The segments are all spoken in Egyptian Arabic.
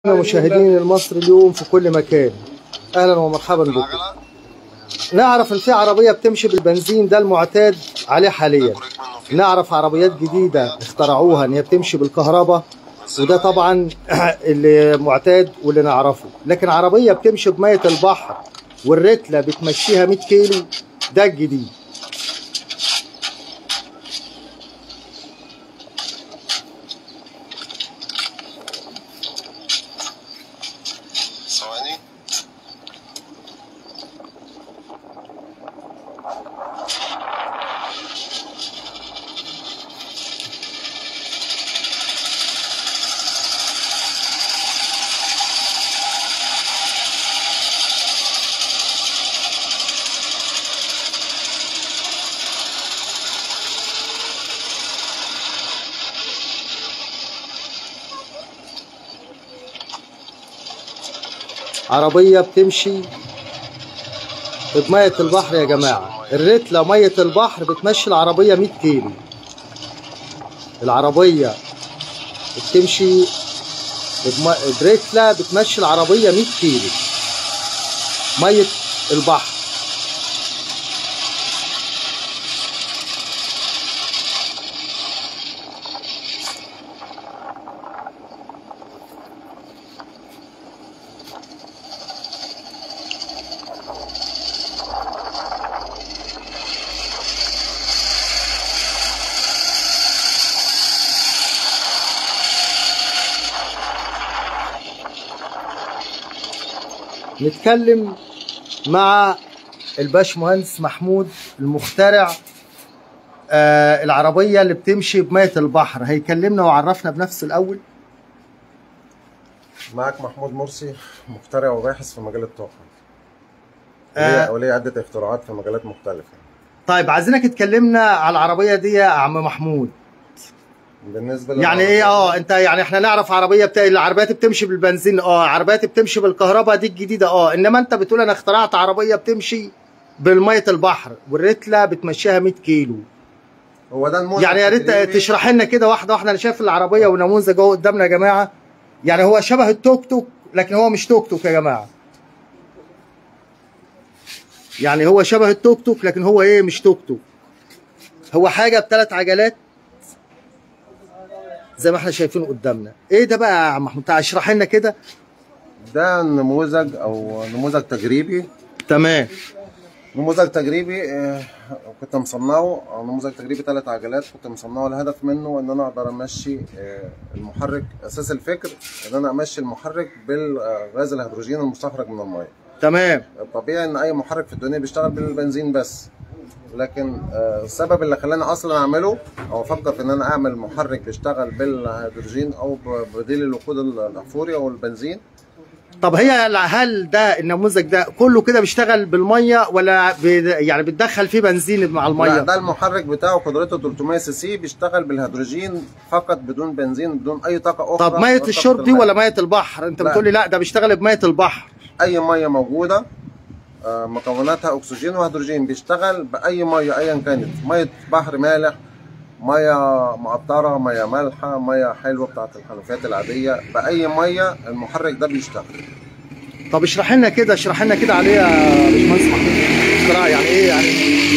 مشاهدين المصري اليوم في كل مكان اهلا ومرحبا بكم نعرف ان في عربيه بتمشي بالبنزين ده المعتاد عليه حاليا نعرف عربيات جديده اخترعوها ان هي بتمشي بالكهرباء وده طبعا اللي معتاد واللي نعرفه لكن عربيه بتمشي بميه البحر والرتله بتمشيها 100 كيلو ده الجديد ثواني عربية بتمشي بمية البحر يا جماعة الرتلة مية البحر بتمشي العربية 100 كيلو العربية بتمشي بم- برتلة بتمشي العربية 100 كيلو مية البحر نتكلم مع الباش مهندس محمود المخترع آه العربية اللي بتمشي بمية البحر هيكلمنا وعرفنا بنفسه الأول معك محمود مرسي مخترع وباحث في مجال الطاقة آه. وليه وليه عدة اختراعات في مجالات مختلفة طيب عايزينك تكلمنا على العربية دي يا عم محمود بالنسبة يعني ايه اه انت يعني احنا نعرف عربية بتا... العربيات بتمشي بالبنزين اه عربيات بتمشي بالكهرباء دي الجديدة اه انما انت بتقول انا اخترعت عربية بتمشي بالمية البحر والرتلة بتمشيها 100 كيلو هو ده المنتج يعني يا ريت التدريبي. تشرح لنا كده واحده واحده انا شايف العربيه ونموذج اهو قدامنا يا جماعه يعني هو شبه التوك توك لكن هو مش توك توك يا جماعه يعني هو شبه التوك توك لكن هو ايه مش توك توك هو حاجه بثلاث عجلات زي ما احنا شايفينه قدامنا ايه ده بقى يا عم محمود تعال اشرح لنا كده ده نموذج او نموذج تجريبي تمام نموذج تجريبي آه، كنت مصنعه أو نموذج تجريبي ثلاث عجلات كنت مصنعه الهدف منه ان انا اقدر امشي آه، المحرك اساس الفكر ان انا امشي المحرك بالغاز الهيدروجين المستخرج من الميه تمام الطبيعي ان اي محرك في الدنيا بيشتغل بالبنزين بس لكن آه، السبب اللي خلاني اصلا اعمله او افكر في ان انا اعمل محرك يشتغل بالهيدروجين او بديل الوقود الاحفوري او البنزين طب هي هل ده النموذج ده كله كده بيشتغل بالميه ولا بي يعني بتدخل فيه بنزين مع لا الميه ده المحرك بتاعه قدرته 300 سي سي بيشتغل بالهيدروجين فقط بدون بنزين بدون اي طاقه اخرى طب ميه غير طاقة الشرب دي الماء. ولا ميه البحر انت لا. بتقولي لا ده بيشتغل بميه البحر اي ميه موجوده آه، مكوناتها اكسجين وهيدروجين بيشتغل باي ميه ايا كانت ميه بحر مالح ميه مقطره ميه مالحه ميه حلوه بتاعت الحنفيات العاديه باي ميه المحرك ده بيشتغل طب اشرح لنا كده اشرح لنا كده عليه يا باشمهندس محمود اختراع يعني ايه يعني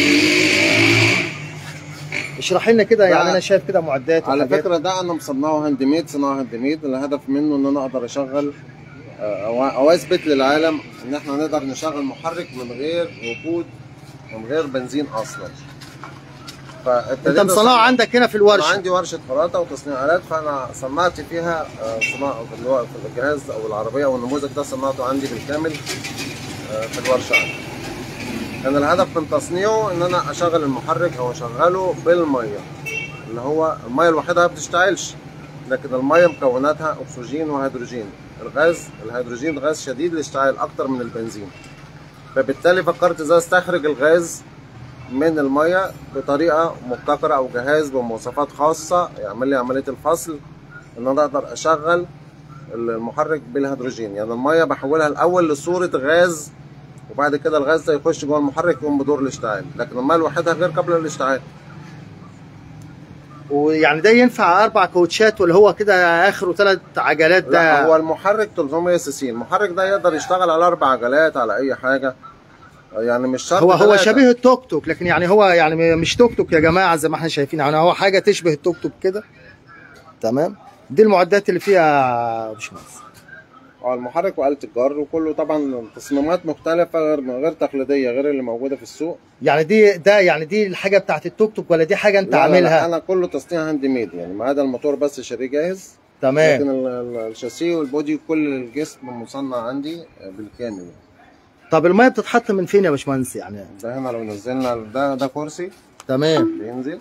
اشرح لنا كده يعني لا. انا شايف كده معدات على وحاجات. فكره ده انا مصنعه هاند ميد صناعه هاند ميد الهدف منه ان انا اقدر اشغل آه، او أو اثبت للعالم ان احنا نقدر نشغل محرك من غير وقود من غير بنزين اصلا فابتديت انت مصنعه أصنع- عندك هنا في انا الورشه عندي ورشه خراطه وتصنيع الات فانا صنعت فيها آه، صناعه اللي هو في الجهاز او العربيه او النموذج ده صنعته عندي بالكامل آه، في الورشه عندي كان الهدف من تصنيعه ان انا اشغل المحرك او اشغله بالميه اللي هو الميه لوحدها ما بتشتعلش لكن الميه مكوناتها اكسجين وهيدروجين الغاز الهيدروجين غاز شديد الاشتعال اكتر من البنزين فبالتالي فكرت ازاي استخرج الغاز من الميه بطريقه مبتكره او جهاز بمواصفات خاصه يعمل لي عمليه الفصل ان انا اقدر اشغل المحرك بالهيدروجين يعني الميه بحولها الاول لصوره غاز وبعد كده الغاز ده يخش جوه المحرك يقوم بدور الاشتعال لكن الميه لوحدها غير قابله للاشتعال ويعني ده ينفع اربع كاوتشات ولا هو كده اخره ثلاث عجلات ده لا هو المحرك 300 سي سي المحرك ده يقدر يشتغل على اربع عجلات على اي حاجه يعني مش شرط هو هو تلاتة. شبيه التوك توك لكن يعني هو يعني مش توك توك يا جماعه زي ما احنا شايفين يعني هو حاجه تشبه التوك توك كده تمام دي المعدات اللي فيها يا باشمهندس اه المحرك وآلة الجر وكله طبعا تصميمات مختلفة غير غير تقليدية غير اللي موجودة في السوق يعني دي ده يعني دي الحاجه بتاعت التوك توك ولا دي حاجه انت لا لا لا عاملها انا كله تصنيع هاند ميد يعني ما عدا الموتور بس شاريه جاهز تمام لكن ال- ال- الشاسيه والبودي كل الجسم مصنع عندي بالكامل طب الميه بتتحط من فين يا باشمهندس يعني ده هنا لو نزلنا ده ده كرسي تمام بينزل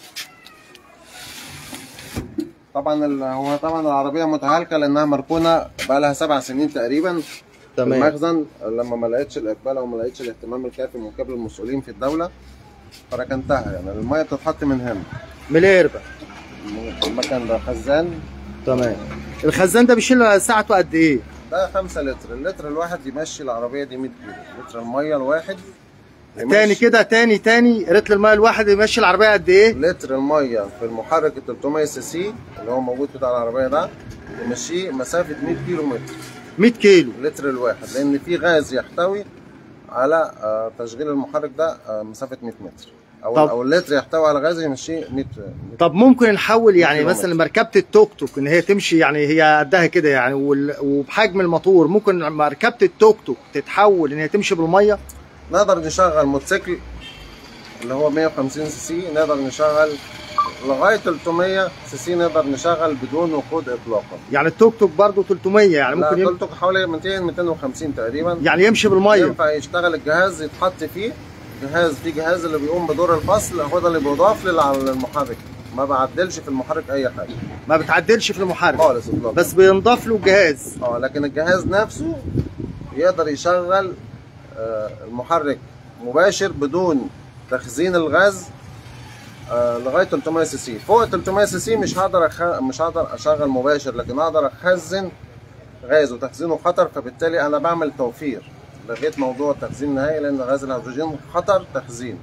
طبعا ال- هو طبعا العربية متهالكة لأنها مركونة بقالها سبع سنين تقريبا في تمام المخزن لما ما لقيتش الإقبال أو ما لقيتش الاهتمام الكافي من قبل المسؤولين في الدولة فركنتها يعني المية بتتحط من هنا من القربة من المكان ده خزان تمام الخزان ده بيشيل ساعته قد ايه ده 5 لتر اللتر الواحد يمشي العربية دي 100 كيلو لتر المية الواحد يمشي- تاني كده تاني تاني رتل الميه الواحد يمشي العربيه قد ايه لتر المية في المحرك ال 300 سي سي اللي هو موجود بتاع العربية ده يمشيه مسافة 100 كيلو متر 100 كيلو اللتر الواحد لأن في غاز يحتوي على آه، تشغيل المحرك ده آه، مسافة 100 متر أو طب- أو اللتر يحتوي على غاز يمشيه 100 طب ممكن نحول يعني كيلومتر. مثلا مركبه التوك توك ان هي تمشي يعني هي قدها كده يعني وال- وبحجم الموتور ممكن مركبه التوك توك تتحول ان هي تمشي بالميه نقدر نشغل موتوسيكل اللي هو 150 سي سي نقدر نشغل لغاية 300 سي سي نقدر نشغل بدون وقود إطلاقا يعني التوك توك برضه 300 يعني لا ممكن يم... قلت حوالي 200 250 تقريبا يعني يمشي بالميه ينفع يشتغل الجهاز يتحط فيه جهاز في جهاز اللي بيقوم بدور الفصل هو ده اللي بيضاف لل- للمحرك ما بعدلش في المحرك اي حاجه ما بتعدلش في المحرك خالص اطلاقا بس بينضاف له جهاز اه لكن الجهاز نفسه يقدر يشغل آه، المحرك مباشر بدون تخزين الغاز آه، لغايه 300 سي سي فوق 300 سي سي مش هقدر أخ... مش هقدر اشغل مباشر لكن اقدر اخزن غاز وتخزينه خطر فبالتالي انا بعمل توفير لغيت موضوع التخزين النهائي لان غاز الهيدروجين خطر تخزين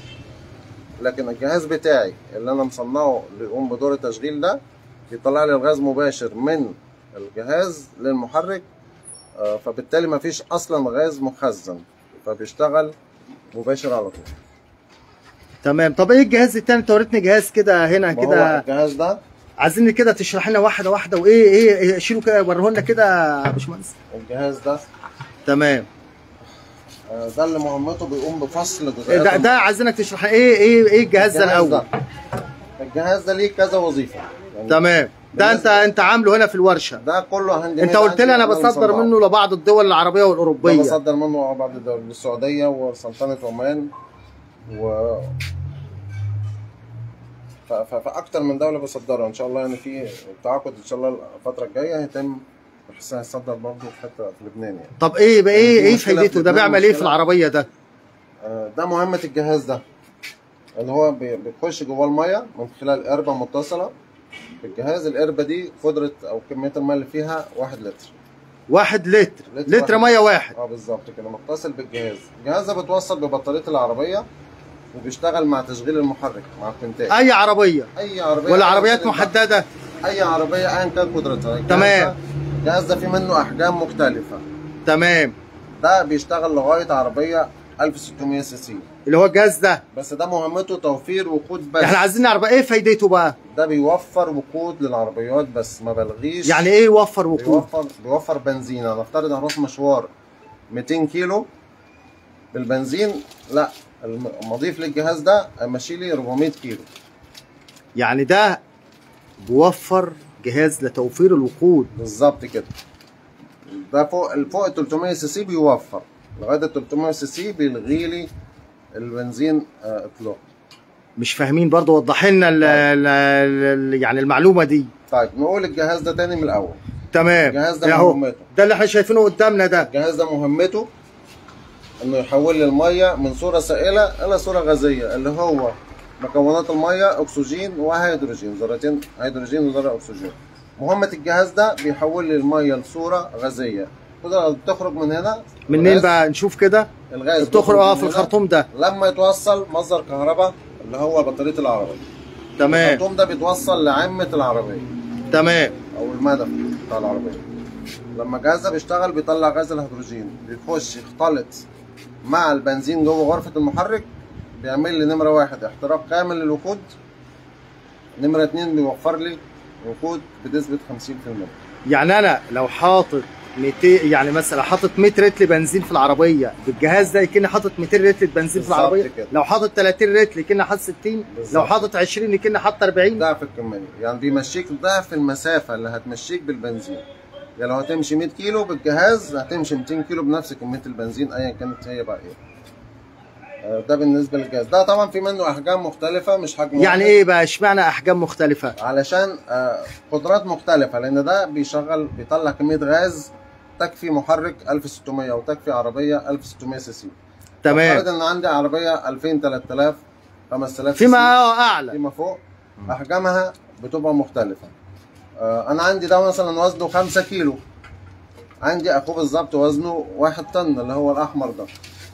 لكن الجهاز بتاعي اللي انا مصنعه اللي يقوم بدور التشغيل ده يطلع لي الغاز مباشر من الجهاز للمحرك آه، فبالتالي مفيش اصلا غاز مخزن فبيشتغل مباشر على طول تمام طب ايه الجهاز التاني انت وريتني جهاز كده هنا ما هو كده الجهاز ده عايزين كده تشرح لنا واحده واحده وايه ايه إيه، شيلوا كده وريه لنا كده يا باشمهندس الجهاز ده تمام آه، ده اللي مهمته بيقوم بفصل إيه جزيئات ده, ده عايزينك تشرح ايه ايه ايه الجهاز ده الاول الجهاز ده ليه كذا وظيفه يعني تمام ده انت انت عامله هنا في الورشه ده كله هاند انت ميد قلت عندي لي انا اللي بصدر مصنعه. منه لبعض الدول العربيه ده والاوروبيه بصدر منه بعض الدول للسعوديه وسلطنه عمان و ف- ف- فاكتر من دوله بصدرها ان شاء الله يعني في تعاقد ان شاء الله الفتره الجايه هيتم بحيث هيصدر برضه في حته في لبنان يعني طب ايه بقى يعني ايه في ايه مشكلة فايدته في ده لبنان، بيعمل ايه في مشكلة. العربيه ده آه، ده مهمة الجهاز ده اللي هو بي- بيخش جوه المية من خلال قربة متصلة بالجهاز القربة دي قدرة أو كمية المية اللي فيها واحد لتر واحد لتر لتر لتر واحد. ميه واحد اه بالظبط كده متصل بالجهاز الجهاز ده بيتوصل ببطارية العربية وبيشتغل مع تشغيل المحرك مع الكونتاك اي عربيه أي عربية ولا أيا عربيات كان- محدده أي عربية أيا كان قدرتها الجهاز تمام. ده- الجهاز ده فيه منه أحجام مختلفة تمام ده بيشتغل لغاية عربية 1600 سي سي اللي هو الجهاز ده بس ده مهمته توفير وقود بس احنا عايزين نعرف ايه فايدته بقى ده بيوفر وقود للعربيات بس ما بلغيش يعني ايه يوفر وقود بيوفر بيوفر بنزين انا افترض هروح مشوار 200 كيلو بالبنزين لا الم- المضيف للجهاز ده هيمشي لي 400 كيلو يعني ده بيوفر جهاز لتوفير الوقود بالظبط كده ده فوق فوق ال 300 سي سي بيوفر لغايه ال 300 سي سي بيلغي لي البنزين آه، اطلاقا مش فاهمين برضه وضح لنا ال- ال- ال- يعني المعلومه دي طيب نقول الجهاز ده تاني من الاول تمام الجهاز ده اهو مهمته. ده اللي احنا شايفينه قدامنا ده الجهاز ده مهمته انه يحول لي الميه من صوره سائله الى صوره غازيه اللي هو مكونات الميه اكسجين وهيدروجين ذرتين هيدروجين وذره اكسجين مهمه الجهاز ده بيحول لي الميه لصوره غازيه كده بتخرج من هنا منين الغاز- بقى نشوف كده الغاز بتخرج بيخرج اه من في هنا الخرطوم ده لما يتوصل مصدر كهرباء اللي هو بطاريه العربيه تمام الخرطوم ده بيتوصل لعمة العربية تمام او المدف بتاع العربيه لما الجهاز ده بيشتغل بيطلع غاز الهيدروجين بيخش يختلط مع البنزين جوه غرفه المحرك بيعمل لي نمره واحد احتراق كامل للوقود نمره اتنين بيوفر لي وقود بنسبه 50% يعني انا لو حاطط 200 يعني مثلا حاطط 100 رتل بنزين في العربيه بالجهاز ده يكن حاطط 200 رتل بنزين في بالظبط العربيه كده. لو حاطط 30 رتل يكن حاطط 60 لو بالظبط. حاطط 20 يكن حاطط 40 ضعف الكميه يعني بيمشيك ضعف المسافه اللي هتمشيك بالبنزين يعني لو هتمشي 100 كيلو بالجهاز هتمشي 200 كيلو بنفس كميه البنزين ايا كانت هي بقى ايه آه، ده بالنسبه للجهاز ده طبعا في منه احجام مختلفه مش حجم يعني واحد. ايه بقى اشمعنى احجام مختلفه علشان آه، قدرات مختلفة لأن ده بيشغل بيطلع كمية غاز تكفي محرك 1600 وتكفي عربية 1600 سي سي تمام فرض إن عندي عربية 2000 3000 5000 فيما سي هو اعلى فيما فوق أحجامها بتبقى مختلفة آه، أنا عندي ده مثلا وزنه 5 كيلو عندي أخوه بالظبط وزنه 1 طن اللي هو الأحمر ده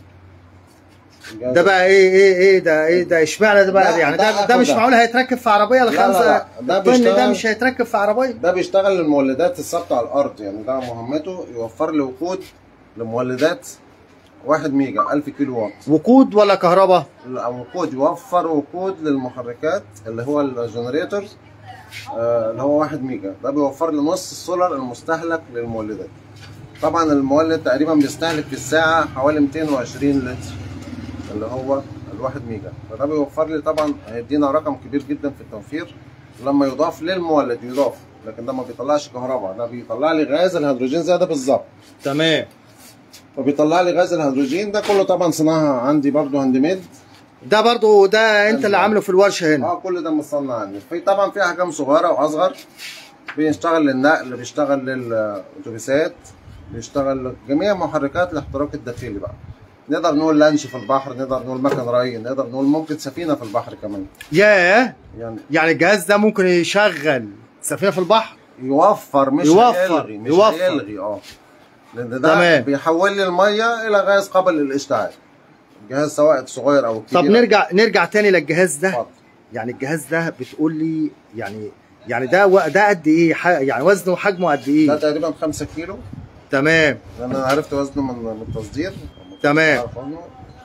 الجهاز ده بقى ايه ايه ايه ده ايه ده اشمعنى ده بقى لا، يعني ده ده, ده أخو مش ده. معقول هيتركب في عربيه لا، الخمسه لا، ده الطن ده بيشتغل- مش هيتركب في عربيه ده بيشتغل للمولدات الثابته على الارض يعني ده مهمته يوفر لي وقود لمولدات 1 ميجا 1000 كيلو واط وقود ولا كهرباء لا، وقود يوفر وقود للمحركات اللي هو الجنريتور آه، اللي هو 1 ميجا ده بيوفر لي نص السولار المستهلك للمولدات طبعا المولد تقريبا بيستهلك في الساعه حوالي 220 لتر اللي هو الواحد ميجا فده بيوفر لي طبعا هيدينا رقم كبير جدا في التوفير لما يضاف للمولد يضاف لكن ده ما بيطلعش كهرباء ده بيطلع لي غاز الهيدروجين زي ده بالظبط تمام فبيطلع لي غاز الهيدروجين ده كله طبعا صناعه عندي برضو هاند ميد ده برضو ده انت اللي أيوة. عامله في الورشه هنا اه كل ده مصنع عندي في طبعا في احجام صغيره واصغر بيشتغل للنقل بيشتغل للاتوبيسات بيشتغل جميع محركات الاحتراق الداخلي بقى نقدر نقول لانش في البحر نقدر نقول مكن ري نقدر نقول ممكن سفينه في البحر كمان ياه يعني يعني الجهاز ده ممكن يشغل سفينه في البحر يوفر مش يوفر، هيلغي مش يوفر. هيلغي اه لان ده تمام. بيحول لي الميه الى غاز قابل للاشتعال الجهاز سواء صغير او كبير طب نرجع نرجع تاني للجهاز ده اتفضل. يعني الجهاز ده بتقول لي يعني يعني ده و... ده قد ايه ح... يعني وزنه وحجمه قد ده ايه تقريبا 5 كيلو تمن لان انا عرفت وزنه من من التصدير تمام. عارف وزنه ف...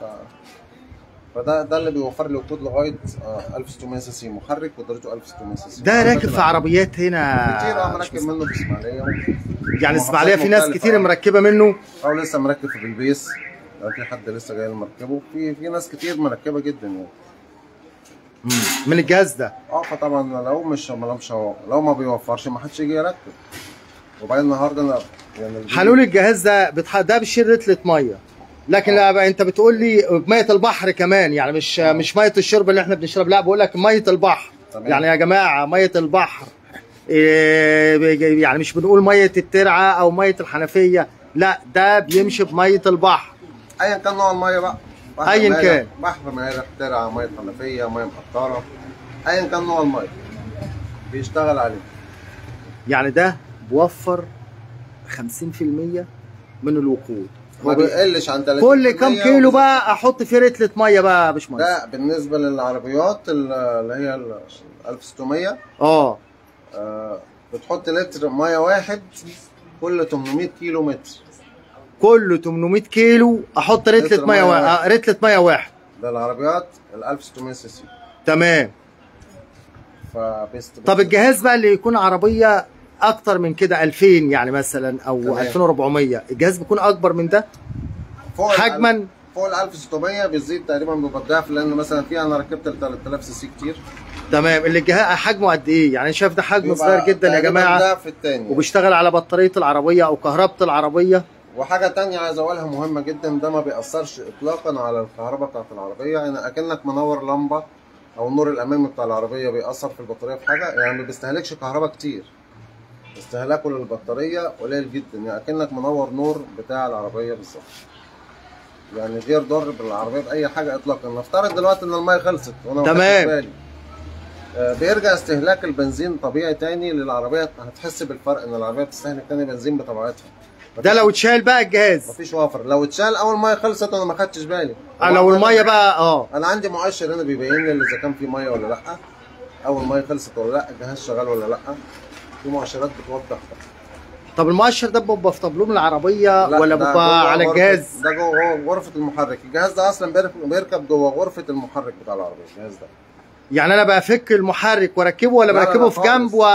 فده ده اللي بيوفر لي وقود لغايه آه، 1600 سي سي محرك قدرته 1600 سي سي ده راكب في عربيات هنا كتير اه مركب منه في اسماعيليه يعني اسماعيليه في ناس مختلفة. كتير مركبه منه او لسه مركب في بلبيس لو في حد لسه جاي مركبه في في ناس كتير مركبه جدا يعني من الجهاز ده اه فطبعا لو مش ما مش هو لو ما بيوفرش ما حدش يجي يركب وبعدين النهارده انا يعني الجيل- هنقول الجهاز ده بتح... ده بيشيل رتلة ميه لكن لا بقى انت بتقول لي ميه البحر كمان يعني مش مش ميه الشرب اللي احنا بنشرب لا بقول لك ميه البحر تمام. يعني يا جماعه ميه البحر إيه بيجي- يعني مش بنقول ميه الترعه او ميه الحنفيه لا ده بيمشي بميه البحر ايا كان نوع الميه بقى بحر أيا مالح، كان. بحر مالح ترعه ميه حنفيه ميه مقطره ايا كان نوع الميه بيشتغل عليه يعني ده بوفر 50% من الوقود ما هو ب- بيقلش عن 30 كل كام كيلو بقى احط فيه رتلة ميه بقى يا باشمهندس ده بالنسبه للعربيات ال- اللي هي ال 1600 اه آه، بتحط لتر ميه واحد كل 800 كيلو متر كله 800 كيلو احط رتلة لتر ميه مية واحد واحد. آه، رتلة ميه واحد ده العربيات ال 1600 سي سي تمام فبست طب الجهاز بقى اللي يكون عربيه اكتر من كده 2000 يعني مثلا او تمام. 2400 الجهاز بيكون اكبر من ده فوق ال- حجما فوق ال 1600 بيزيد تقريبا بيبقى الضعف لان مثلا في انا ركبت ال 3000 سي سي كتير تمام اللي الجهاز حجمه قد ايه يعني أنا شايف ده حجمه بيبقى صغير جدا يا تقريباً جماعه الضعف التاني وبيشتغل على بطاريه العربيه او كهربة العربيه وحاجة تانية عايز أقولها مهمة جدا ده ما بيأثرش إطلاقا على الكهرباء بتاعت العربية يعني أكنك منور لمبة أو النور الأمامي بتاع العربية بيأثر في البطارية في حاجة يعني ما بيستهلكش كهرباء كتير استهلاكه للبطارية قليل جدا يعني أكنك منور نور بتاع العربية بالظبط يعني غير ضار بالعربية بأي حاجة إطلاقا نفترض دلوقتي إن المية خلصت وأنا ما تمام. خدتش بالي. آه، بيرجع استهلاك البنزين طبيعي تاني للعربية هتحس بالفرق إن العربية بتستهلك تاني بنزين بطبيعتها ده لو اتشال بقى الجهاز مفيش وافر لو اتشال اول ميه خلصت انا ما خدتش بالي آه، لو الميه بقى اه انا عندي مؤشر هنا بيبين لي اذا كان في ميه ولا لا اول ما خلصت ولا لا الجهاز شغال ولا لا في مؤشرات بتوضح ده طب المؤشر ده بيبقى في طابلوم العربيه لا، ولا ده بيبقى جوه على غرفة- الجهاز ده جوه غرفه المحرك الجهاز ده اصلا بيرك- بيركب جوه غرفه المحرك بتاع العربيه الجهاز ده يعني انا بفك المحرك واركبه ولا لا، لا، بركبه لا، في جنب خالص.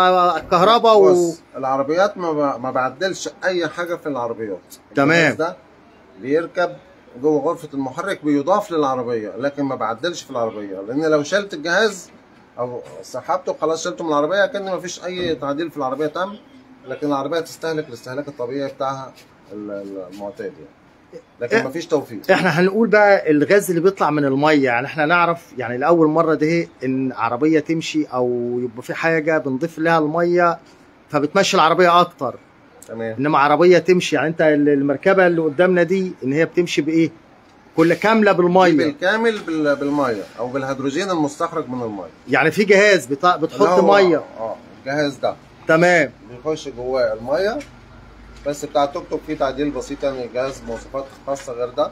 وكهرباء و... بص العربيات ما ب- ما بعدلش اي حاجه في العربيات تمام. الجهاز ده بيركب جوه غرفه المحرك بيضاف للعربيه لكن ما بعدلش في العربيه لان لو شلت الجهاز او سحبته خلاص شلته من العربيه كان ما فيش اي تعديل في العربيه تم لكن العربيه تستهلك الاستهلاك الطبيعي بتاعها ال- ال- المعتاد يعني لكن إيه؟ ما فيش توفير احنا هنقول بقى الغاز اللي بيطلع من الميه يعني احنا نعرف يعني لاول مره ده ان عربيه تمشي او يبقى في حاجه بنضيف لها الميه فبتمشي العربيه اكتر تمام انما عربيه تمشي يعني انت المركبه اللي قدامنا دي ان هي بتمشي بايه كل كامله دي بالميه بالكامل بال- بالميه او بالهيدروجين المستخرج من الميه يعني في جهاز بت- بتحط اللي هو- ميه اه الجهاز ده تمام بيخش جواه الميه بس بتاع التوك توك فيه تعديل بسيط يعني الجهاز مواصفات خاصه غير ده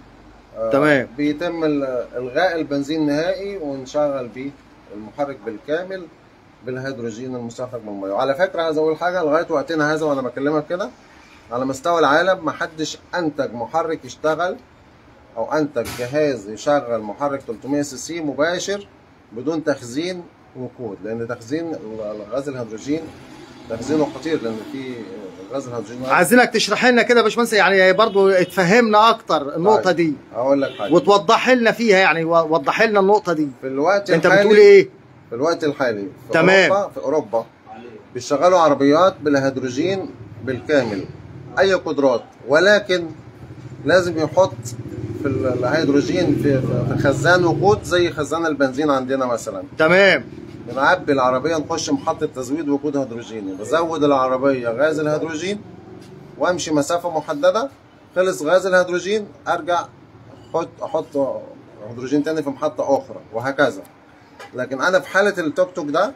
آه، تمام. بيتم ال- الغاء البنزين نهائي ونشغل بيه المحرك بالكامل بالهيدروجين المستخرج من الميه وعلى فكره عايز اقول حاجه لغايه وقتنا هذا وانا بكلمك كده على مستوى العالم محدش انتج محرك يشتغل او انتج جهاز يشغل محرك 300 سي سي مباشر بدون تخزين وقود لان تخزين الغاز الهيدروجين تخزينه خطير لان في غاز الهيدروجين عايزينك تشرح لنا كده يا باشمهندس يعني برضو تفهمنا اكتر النقطه طيب. دي هقول لك حاجه وتوضح لنا فيها يعني وضح لنا النقطه دي في الوقت انت الحالي بتقول ايه في الوقت الحالي في تمام. اوروبا في اوروبا بيشغلوا عربيات بالهيدروجين بالكامل اي قدرات ولكن لازم يحط في ال- الهيدروجين في في خزان وقود زي خزان البنزين عندنا مثلا تمام بنعبي العربيه نخش محطه تزويد وقود هيدروجيني بزود العربيه غاز الهيدروجين وامشي مسافه محدده خلص غاز الهيدروجين ارجع احط احط هيدروجين تاني في محطه اخرى وهكذا لكن انا في حاله التوك توك ده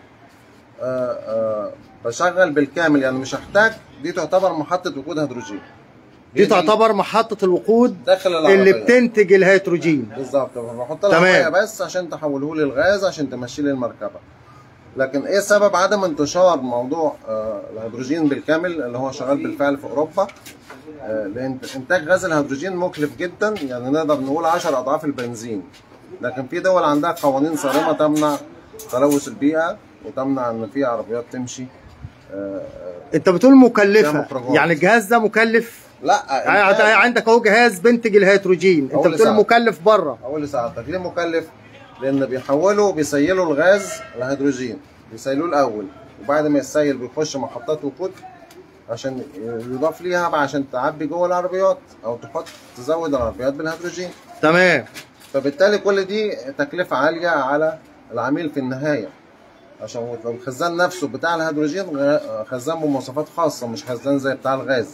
آه، آه، بشغل بالكامل يعني مش هحتاج دي تعتبر محطه وقود هيدروجين دي تعتبر محطه الوقود داخل العربيه اللي بتنتج الهيدروجين بالظبط بحط لها تمام. ميه بس عشان تحوله لي الغاز عشان تمشي لي المركبه لكن ايه سبب عدم انتشار موضوع آه، الهيدروجين بالكامل اللي هو شغال بالفعل في اوروبا آه، لان انتاج غاز الهيدروجين مكلف جدا يعني نقدر نقول 10 اضعاف البنزين لكن في دول عندها قوانين صارمه تمنع تلوث البيئه وتمنع ان في عربيات تمشي آه، انت بتقول فيها مكلفه مخرجات. يعني الجهاز ده مكلف لا يعني إنتاج- عندك اهو جهاز بينتج الهيدروجين انت أول بتقول ساعة. مكلف بره اقول لسعادتك ليه مكلف؟ لان بيحولوا بيسيلوا الغاز لهيدروجين بيسيلوه الاول وبعد ما يسيل بيخش محطات وقود عشان يضاف ليها بقى عشان تعبي جوه العربيات او تحط تزود العربيات بالهيدروجين تمام فبالتالي كل دي تكلفه عاليه على العميل في النهايه عشان الخزان نفسه بتاع الهيدروجين غ- خزان بمواصفات خاصه مش خزان زي بتاع الغاز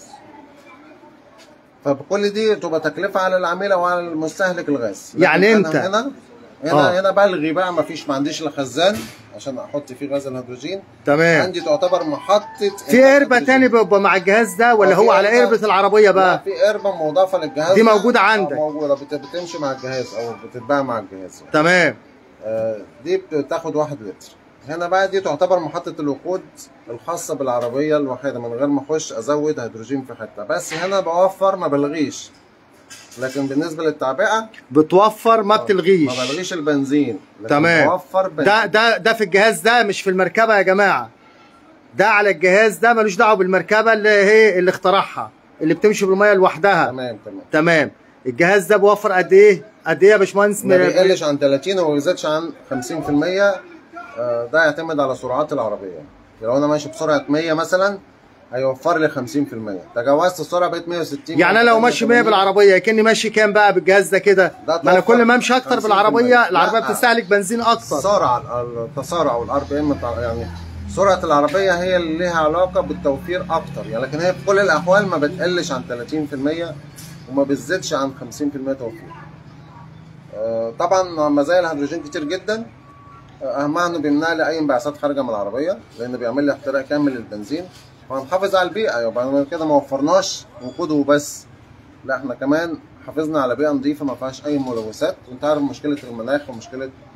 فكل دي تبقى تكلفه على العميل او على المستهلك الغاز لكن يعني أنا أنت- هنا هنا آه. هنا بلغي بقى ما فيش ما عنديش الخزان عشان احط فيه غاز الهيدروجين تمام عندي تعتبر محطه في قربة تاني بيبقى مع الجهاز ده ولا آه، هو في على قربة. قربة العربية لا بقى في قربه مضافه للجهاز دي ده. موجودة آه، عندك. موجوده بت- بتمشي مع الجهاز او بتتباع مع الجهاز يعني. تمام آه، دي بتاخد واحد لتر هنا بقى دي تعتبر محطة الوقود الخاصة بالعربية الوحيدة من غير ما اخش ازود هيدروجين في حتة بس هنا بوفر ما بلغيش لكن بالنسبة للتعبئة بتوفر ما ما بتلغيش بلغيش البنزين لكن تمام. بوفر بنزين ده ده ده في الجهاز ده مش في المركبة يا جماعة ده على الجهاز ده ملوش دعوة بالمركبة اللي هي اللي اخترعها اللي بتمشي بالمية لوحدها تمام تمام تمام الجهاز ده بيوفر قد ايه قد ايه يا باشمهندس ما بيقلش عن 30 وما بيزيدش عن 50% آه، ده يعتمد على سرعات العربية لو انا ماشي بسرعة 100 مثلا هيوفر لي 50% تجاوزت السرعة بقيت 160 يعني انا لو ماشي 100 بالعربية كاني ماشي كام بقى بالجهاز ده كده ده ما انا توفر كل ما امشي اكتر 50%. بالعربية العربية لا. بتستهلك بنزين اكتر السرعة التسارع والار بي ام يعني سرعة العربية هي اللي ليها علاقة بالتوفير أكتر يعني لكن هي في كل الأحوال ما بتقلش عن 30% وما بتزيدش عن 50% توفير. آه، طبعا مزايا الهيدروجين كتير جدا آه، أهمها إنه بيمنع لي أي انبعاثات خارجة من العربية لأن بيعمل لي احتراق كامل للبنزين وهنحافظ على البيئة يبقى أنا كده ما وفرناش وقود وبس لا احنا كمان حافظنا على بيئة نظيفة ما فيهاش أي ملوثات وأنت عارف مشكلة المناخ ومشكلة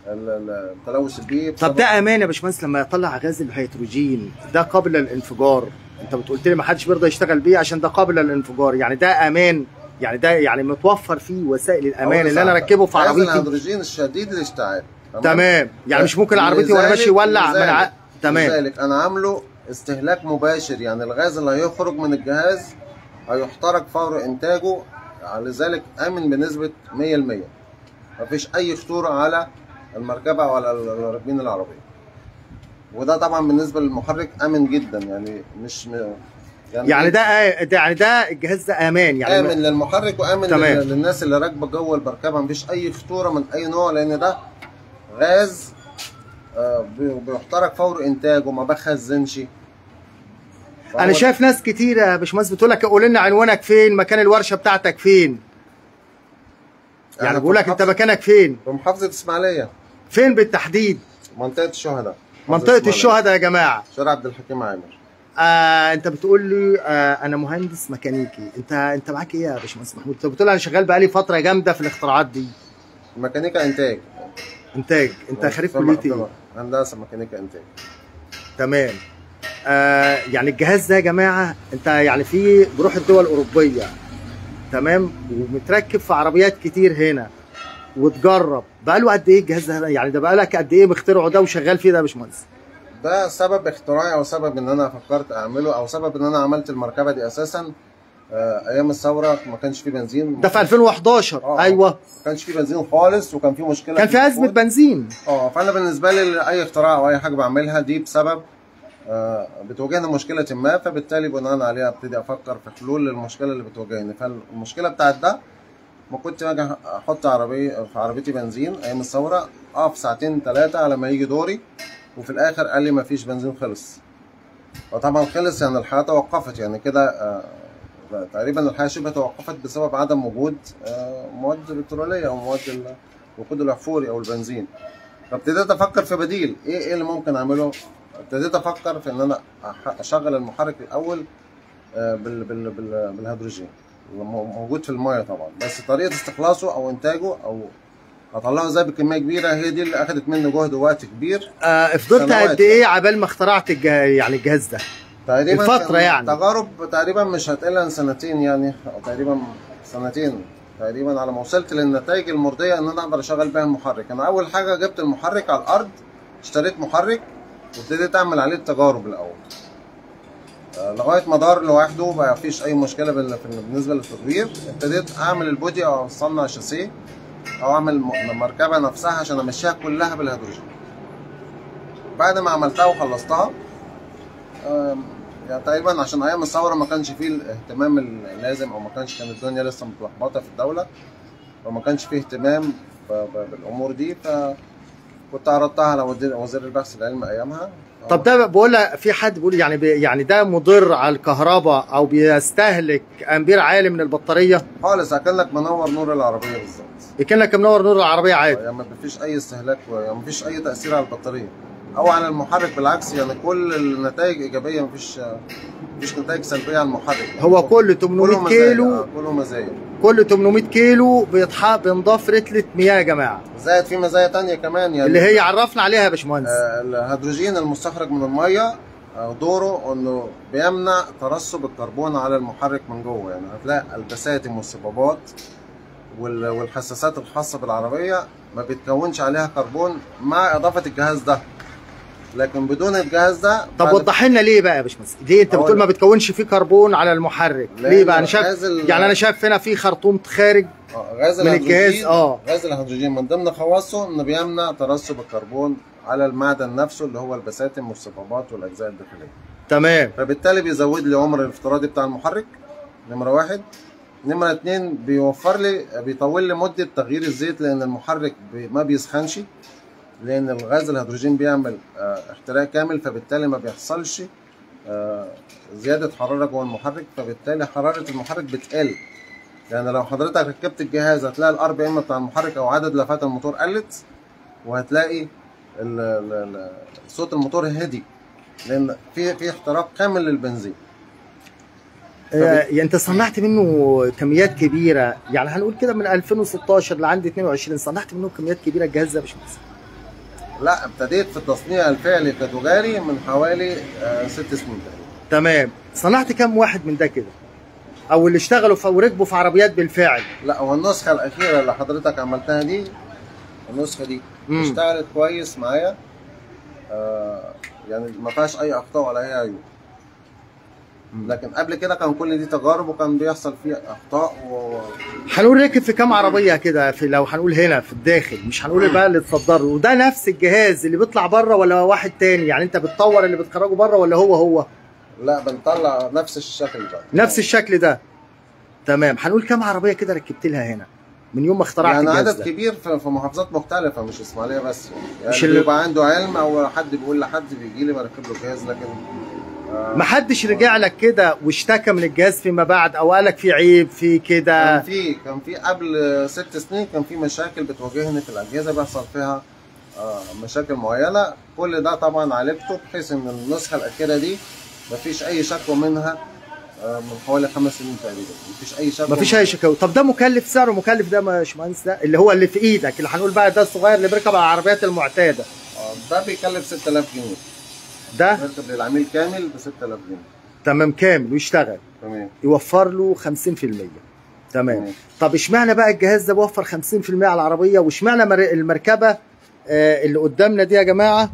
ال- ال- التلوث البيئي طب بسبب- ده امان يا باشمهندس لما يطلع غاز الهيدروجين ده قابل للانفجار انت قلت لي ما حدش بيرضى يشتغل بيه عشان ده قابل للانفجار يعني ده امان يعني ده يعني متوفر فيه وسائل الامان أول اللي انا ساعة. اركبه في غاز عربيتي الهيدروجين الشديد الاشتعال تمام يعني مش ممكن عربيتي وانا لذلك- ماشي يولع من ع... لذلك- تمام لذلك انا عامله استهلاك مباشر يعني الغاز اللي هيخرج من الجهاز هيحترق فور انتاجه لذلك امن بنسبه 100% مفيش اي خطوره على المركبه ولا الراكبين العربيه وده طبعا بالنسبه للمحرك امن جدا يعني مش م... يعني ده آه، ده يعني ده الجهاز ده امان يعني امن للمحرك وامن تمام. لل- للناس اللي راكبه جوه المركبه مفيش اي خطوره من اي نوع لان ده غاز آه، بي- بيحترق فور انتاجه ما بخزنش انا فهو- شايف ناس كتير يا باشمهندس بتقول لك قول لنا عنوانك فين مكان الورشه بتاعتك فين يعني إحنا بقول في لك انت محافظة- مكانك فين في محافظه اسماعيليه فين بالتحديد منطقه الشهداء منطقه إسماعيلية. الشهداء يا جماعه شارع عبد الحكيم عامر آه انت بتقول لي آه انا مهندس ميكانيكي انت انت معاك ايه يا باشمهندس محمود انت بتقول انا شغال بقالي فتره جامده في الاختراعات دي ميكانيكا انتاج انتاج انت خريج في كليه في ايه هندسه ميكانيكا انتاج تمام آه يعني الجهاز ده يا جماعه انت يعني في بروح الدول الاوروبيه تمام ومتركب في عربيات كتير هنا وتجرب بقاله قد ايه الجهاز ده يعني ده بقالك قد ايه مخترعه ده وشغال فيه ده يا باشمهندس ده سبب اختراعي او سبب ان انا فكرت اعمله او سبب ان انا عملت المركبه دي اساسا آه، ايام الثوره ما كانش في بنزين ده في 2011 آه. ايوه ما كانش في بنزين خالص وكان في مشكله كان في ازمه الوقود. بنزين اه فانا بالنسبه لي اي اختراع او اي حاجه بعملها دي بسبب آه، بتواجهنا مشكله ما فبالتالي بناء عليها ابتدي افكر في حلول للمشكله اللي بتواجهني فالمشكله بتاعت ده ما كنت اجي احط عربيه في عربيتي بنزين ايام الثوره اقف ساعتين ثلاثه على ما يجي دوري وفي الاخر قال لي ما فيش بنزين خلص وطبعا خلص يعني الحياه توقفت يعني كده آه، تقريبا الحياه شبه توقفت بسبب عدم وجود آه، مواد بتروليه او مواد ال- الوقود الاحفوري او البنزين فابتديت افكر في بديل ايه ايه اللي ممكن اعمله ابتديت افكر في ان انا أح- اشغل المحرك الاول آه، بال بال بال بالهيدروجين اللي مو- موجود في المايه طبعا بس طريقه استخلاصه او انتاجه او اطلعه ازاي بكميه كبيره هي دي اللي اخذت مني جهد ووقت كبير آه فضلت سنوات. قد ايه عبال ما اخترعت الجه... يعني الجهاز ده تقريبا الفترة كان يعني. تجارب تقريبا مش هتقل عن سنتين يعني او تقريبا سنتين تقريبا على ما وصلت للنتائج المرضيه ان انا اقدر اشغل بيها المحرك انا اول حاجه جبت المحرك على الارض اشتريت محرك وابتديت اعمل عليه التجارب الاول آه، لغايه ما دار لوحده ما فيش اي مشكله بال- في- بالنسبه للتطوير ابتديت اعمل البودي او اصنع شاسيه او اعمل م- المركبه نفسها عشان امشيها كلها بالهيدروجين بعد ما عملتها وخلصتها آم، يعني تقريبا عشان ايام الثوره ما كانش فيه الاهتمام اللازم او ما كانش كانت الدنيا لسه متلخبطه في الدوله وما كانش فيه اهتمام ب- ب- بالامور دي فكنت عرضتها على وزير وزير البحث العلمي ايامها طب ده بقول لك في حد بيقول يعني بي يعني ده مضر على الكهرباء او بيستهلك امبير عالي من البطاريه خالص اكنك منور نور العربيه بالظبط كأنك منور نور العربيه عادي يعني ما فيش اي استهلاك يعني ما فيش اي تاثير على البطاريه او على المحرك بالعكس يعني كل النتائج ايجابيه ما فيش مفيش نتائج سلبيه على المحرك هو كل كله 800 مزايا كيلو آه، كله مزايا كل 800 كيلو بيتح بينضاف رتله مياه يا جماعه زائد في مزايا تانية كمان يعني اللي هي عرفنا عليها يا باشمهندس آه، الهيدروجين المستخرج من الميه آه، دوره انه بيمنع ترسب الكربون على المحرك من جوه يعني هتلاقي البساتم والصبابات وال- والحساسات الخاصه بالعربيه ما بيتكونش عليها كربون مع اضافه الجهاز ده لكن بدون الجهاز ده طب بعد- وضح لنا ليه بقى يا باشمهندس ليه انت أقول بتقول ما لك. بتكونش فيه كربون على المحرك لأن ليه بقى انا شايف غاز ال- يعني انا شايف هنا في خرطوم خارج آه، غاز من الجهاز، الهيدروجين آه. غاز الهيدروجين من ضمن خواصه انه بيمنع ترسب الكربون على المعدن نفسه اللي هو البساتم والصبابات والاجزاء الداخليه تمام فبالتالي بيزود لي عمر الافتراضي بتاع المحرك نمرة واحد نمرة اتنين بيوفر لي بيطول لي مدة تغيير الزيت لأن المحرك بي ما بيسخنش لأن الغاز الهيدروجين بيعمل آه، احتراق كامل فبالتالي ما بيحصلش آه، زيادة حرارة جوه المحرك فبالتالي حرارة المحرك بتقل يعني لو حضرتك ركبت الجهاز هتلاقي الار بي ام بتاع المحرك او عدد لفات الموتور قلت وهتلاقي ال- ال- ال- صوت الموتور هدي لان في في احتراق كامل للبنزين آه يعني انت صنعت منه كميات كبيره يعني هنقول كده من 2016 لعند 22 صنعت منه كميات كبيره الجهاز ده يا باشمهندس لا ابتديت في التصنيع الفعلي كتجاري من حوالي آه، ست سنين تقريبا تمام صنعت كام واحد من ده كده او اللي اشتغلوا في وركبوا في عربيات بالفعل لا هو النسخه الاخيره اللي حضرتك عملتها دي النسخه دي مم. اشتغلت كويس معايا آه يعني ما فيهاش اي اخطاء ولا اي عيوب لكن قبل كده كان كل دي تجارب وكان بيحصل فيه اخطاء و... هنقول ركب في كام عربيه كده في لو هنقول هنا في الداخل مش هنقول بقى اللي اتصدر له وده نفس الجهاز اللي بيطلع بره ولا واحد تاني يعني انت بتطور اللي بتخرجه بره ولا هو هو لا بنطلع نفس الشكل ده نفس الشكل ده تمام هنقول كام عربيه كده ركبت لها هنا من يوم ما اخترعت يعني الجهاز عدد ده كبير في في محافظات مختلفة مش اسماعيلية بس يعني مش مش اللي- بيبقى عنده علم او حد بيقول لحد بيجي لي بركب له جهاز لكن آه ما حدش رجع لك كده واشتكى من الجهاز فيما بعد او قالك في عيب في كان كده في كان في قبل ست سنين كان في مشاكل بتواجهني في الاجهزة بيحصل فيها آه مشاكل معينة كل ده طبعا عالجته بحيث ان النسخة الأخيرة دي مفيش أي شكوى منها آه من حوالي خمس سنين تقريبا مفيش أي شكوى مفيش اي شكاوي طب ده مكلف سعره مكلف ده يا باشمهندس ده اللي هو اللي في ايدك اللي هنقول بقى ده الصغير اللي بيركب على العربيات المعتاده آه ده بيكلف 6000 جنيه ده بيركب للعميل كامل ب 6000 جنيه تمام كامل ويشتغل تمام يوفر له 50% تمام تمام. طب اشمعنى بقى الجهاز ده بيوفر 50% على العربيه واشمعنى مر- المركبه آه، اللي قدامنا دي يا جماعه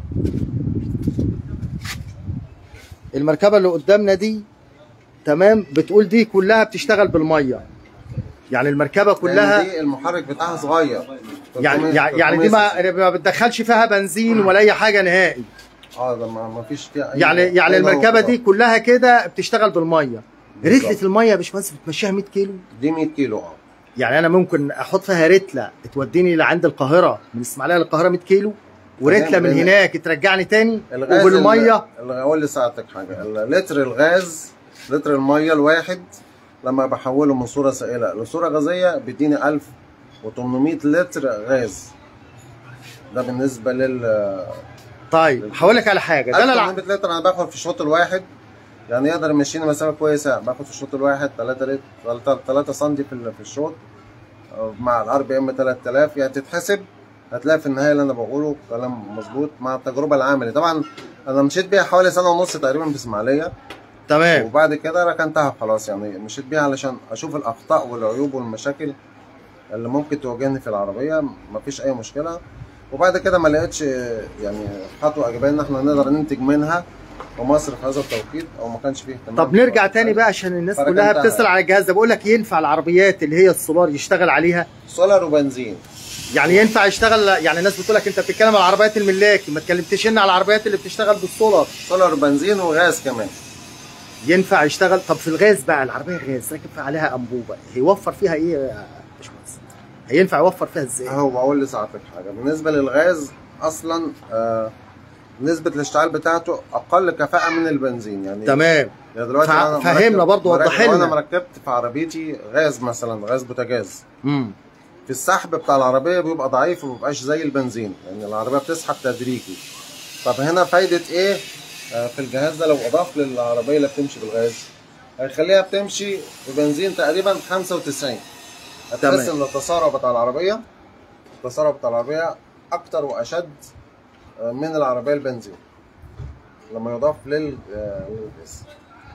المركبه اللي قدامنا دي تمام بتقول دي كلها بتشتغل بالميه يعني المركبه كلها لأن دي المحرك بتاعها صغير يعني 300 يعني يعني دي ما ما بتدخلش فيها بنزين ولا اي حاجه نهائي اه ده ما ما فيش فيها أي يعني يعني أي المركبه موضوع. دي كلها كده بتشتغل بالميه بالظبط. رتله الميه يا باشمهندس بتمشيها 100 كيلو دي 100 كيلو اه يعني انا ممكن احط فيها رتله توديني لعند القاهره من اسماعيليه للقاهره 100 كيلو ورتله من تمام. هناك ترجعني تاني الغاز وبالميه ال- اقول لساعتك حاجه لتر الغاز لتر الميه الواحد لما بحوله من صوره سائله لصوره غازيه بيديني 1800 لتر غاز ده بالنسبه لل طيب هقول لك على حاجه ده انا الع- 1800 لتر انا باخد في الشوط الواحد يعني يقدر يمشيني مسافه كويسه باخد في الشوط الواحد 3 لتر 3 سم في ال- في الشوط آه، مع الار بي ام 3000 يعني تتحسب هتلاقي في النهايه اللي انا بقوله كلام مظبوط مع التجربه العملي طبعا انا مشيت بيها حوالي سنه ونص تقريبا في اسماعيليه تمام وبعد كده ركنتها خلاص يعني مشيت بيها علشان اشوف الاخطاء والعيوب والمشاكل اللي ممكن تواجهني في العربيه مفيش اي مشكله وبعد كده ما لقيتش يعني خطوه ايجابيه ان احنا نقدر ننتج منها في مصر في هذا التوقيت او ما كانش فيه اهتمام طب نرجع تاني بقى عشان الناس فركنتها. كلها بتسال على الجهاز ده بقول لك ينفع العربيات اللي هي السولار يشتغل عليها سولار وبنزين يعني ينفع يشتغل يعني الناس بتقول لك انت بتتكلم على العربيات الملاكي ما اتكلمتش لنا على العربيات اللي بتشتغل بالسولار سولار وبنزين وغاز كمان ينفع يشتغل طب في الغاز بقى العربيه الغاز راكب فيها عليها انبوبه هيوفر فيها ايه يا باشمهندس هينفع يوفر فيها ازاي هو بقول لساعتك حاجه بالنسبه للغاز اصلا آه نسبه الاشتعال بتاعته اقل كفاءه من البنزين يعني تمام يعني دلوقتي فا- أنا فهمنا مركب- برضو، مركب- وضح لو لنا. انا مركبت في عربيتي غاز مثلا غاز بوتاجاز امم في السحب بتاع العربيه بيبقى ضعيف وما بيبقاش زي البنزين لان العربيه بتسحب تدريجي طب هنا فايده ايه آه في الجهاز ده لو اضاف للعربيه اللي بتمشي بالغاز هيخليها بتمشي ببنزين تقريبا 95 هتحس تمام. ان التسارع بتاع العربيه التسارع بتاع العربيه اكتر واشد آه، من العربيه البنزين لما يضاف لل آه، للغاز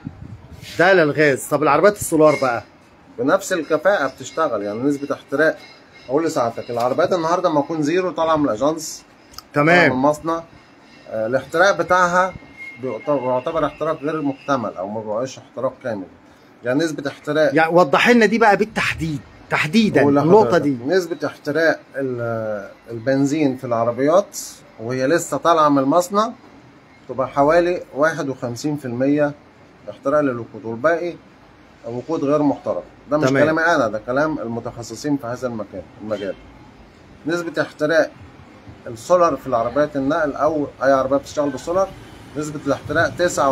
ده للغاز طب العربيات السولار بقى بنفس الكفاءة بتشتغل يعني نسبة احتراق أقول لساعتك العربيات النهاردة لما تكون زيرو طالعة من الأجانس طالعة من تمام المصنع آه، الاحتراق بتاعها بيعتبر بيعتبر احتراق غير مكتمل أو ما بيبقاش احتراق كامل يعني نسبة احتراق يعني وضح لنا دي بقى بالتحديد تحديدا بقول النقطه لحضرتك، دي نسبة احتراق ال- البنزين في العربيات وهي لسه طالعة من المصنع تبقى حوالي 51% احتراق للوقود والباقي وقود غير محترق ده مش تمام. كلامي انا ده كلام المتخصصين في هذا المكان المجال نسبة احتراق السولار في العربيات النقل او اي عربية بتشتغل بالسولار نسبة الاحتراق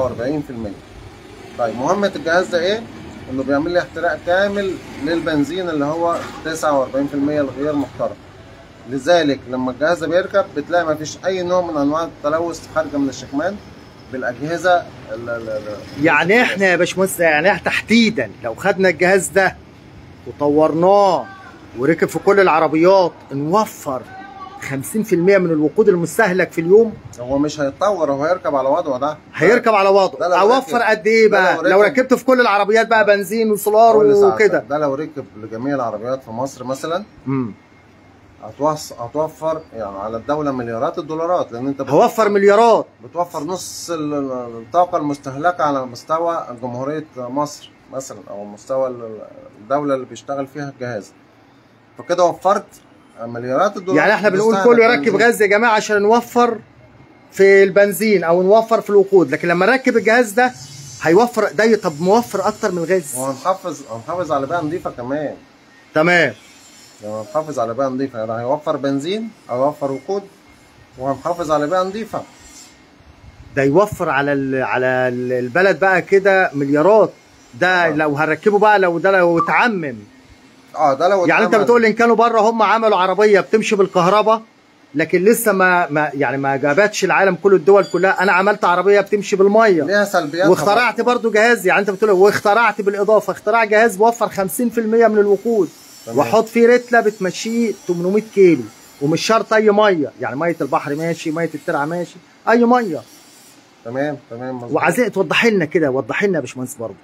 49% طيب مهمة الجهاز ده ايه؟ انه بيعمل لي احتراق كامل للبنزين اللي هو 49% الغير محترق لذلك لما الجهاز ده بيركب بتلاقي مفيش اي نوع من انواع التلوث خارجه من الشكمان بالاجهزه ال- ال- ال- يعني احنا يا باشمهندس يعني احنا تحديدا لو خدنا الجهاز ده وطورناه وركب في كل العربيات نوفر 50% 50% من الوقود المستهلك في اليوم هو مش هيتطور هو هيركب على وضعه ده هيركب على ده وضعه لو اوفر ركب- قد ايه ده بقى لو لو ركب- ركبت في كل العربيات بقى بنزين وسولار أقول لساعتك، وكده ده لو ركب لجميع العربيات في مصر مثلا مم. هتوص... هتوفر يعني على الدوله مليارات الدولارات لان انت هوفر مليارات بتوفر نص ال- ال- الطاقه المستهلكه على مستوى جمهوريه مصر مثلا او مستوى ال- الدوله اللي بيشتغل فيها الجهاز فكده وفرت مليارات الدولارات يعني احنا بنقول بتستهلك كله يركب بنزين. غاز يا جماعه عشان نوفر في البنزين او نوفر في الوقود لكن لما نركب الجهاز ده هيوفر ده طب موفر اكتر من الغاز وهنحافظ هنحافظ على بيئه نظيفه كمان تمام يعني هنحافظ على بيئه نظيفه يعني هيوفر بنزين او يوفر وقود وهنحافظ على بيئه نظيفه ده يوفر على ال- على ال- البلد بقى كده مليارات ده آه. لو هنركبه بقى لو ده لو اتعمم اه ده لو يعني انت اتعمل- بتقول ان كانوا بره هم عملوا عربيه بتمشي بالكهرباء لكن لسه ما, ما يعني ما جابتش العالم كله الدول كلها انا عملت عربيه بتمشي بالميه ليها سلبيات واخترعت برضو جهاز يعني انت بتقول واخترعت بالاضافه اختراع جهاز بوفر 50% من الوقود تمام. واحط فيه رتله بتمشيه 800 كيلو ومش شرط اي ميه يعني ميه البحر ماشي ميه الترعه ماشي اي ميه تمام تمام مظبوط. وعايزين توضح لنا كده وضح لنا يا باشمهندس برضه